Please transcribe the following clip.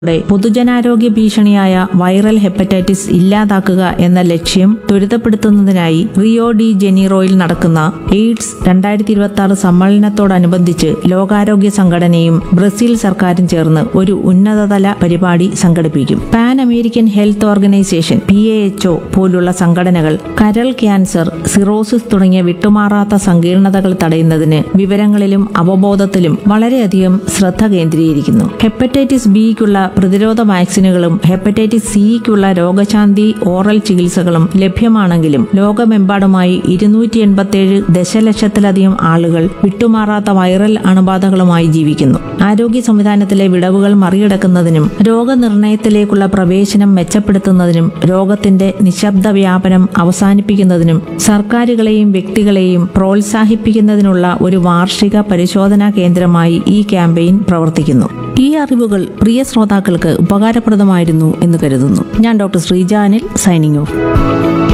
ടെ പൊതുജനാരോഗ്യ ഭീഷണിയായ viral hepatitis ഇല്ലാതാക്കുക എന്ന ലക്ഷ്യം ത്വരിതപ്പെടുത്തുന്നതിനായി റിയോ ഡി ജനീറോയിൽ നടക്കുന്ന എയ്ഡ്സ് രണ്ടായിരത്തി ഇരുപത്തി ആറ് സമ്മേളനത്തോടനുബന്ധിച്ച് ലോകാരോഗ്യ സംഘടനയും ബ്രസീൽ സർക്കാരും ചേർന്ന് ഒരു ഉന്നതതല പരിപാടി സംഘടിപ്പിക്കും Pan American health organisation P A H പോലുള്ള സംഘടനകൾ കരൾ ക്യാൻസർ സിറോസിസ് തുടങ്ങിയ വിട്ടുമാറാത്ത സങ്കീർണതകൾ തടയുന്നതിന് വിവരങ്ങളിലും അവബോധത്തിലും വളരെയധികം ശ്രദ്ധ കേന്ദ്രീകരിക്കുന്നു ഹെപ്പറ്റൈറ്റിസ് ബിക്കുള്ള പ്രതിരോധ വാക്സിനുകളും ഹെപ്പറ്റൈറ്റിസ് സിക്കുള്ള രോഗശാന്തി ഓറൽ ചികിത്സകളും ലഭ്യമാണെങ്കിലും ലോകമെമ്പാടുമായി ഇരുന്നൂറ്റി എൺപത്തിയേഴ് ദശലക്ഷത്തിലധികം ആളുകൾ വിട്ടുമാറാത്ത വൈറൽ അണുബാധകളുമായി ജീവിക്കുന്നു ആരോഗ്യ സംവിധാനത്തിലെ വിടവുകൾ മറികടക്കുന്നതിനും രോഗനിർണയത്തിലേക്കുള്ള പ്രവേശനം മെച്ചപ്പെടുത്തുന്നതിനും രോഗത്തിന്റെ നിശബ്ദ വ്യാപനം അവസാനിപ്പിക്കുന്നതിനും സർക്കാരുകളെയും വ്യക്തികളെയും പ്രോത്സാഹിപ്പിക്കുന്നതിനുള്ള ഒരു വാർഷിക പരിശോധനാ കേന്ദ്രമായി ഈ ക്യാമ്പയിൻ പ്രവർത്തിക്കുന്നു ഈ അറിവുകൾ പ്രിയ ശ്രോതാക്കൾക്ക് ഉപകാരപ്രദമായിരുന്നു എന്ന് കരുതുന്നു ഞാൻ ഡോക്ടർ ശ്രീജാനിൽ സൈനിങ് ഓഫ്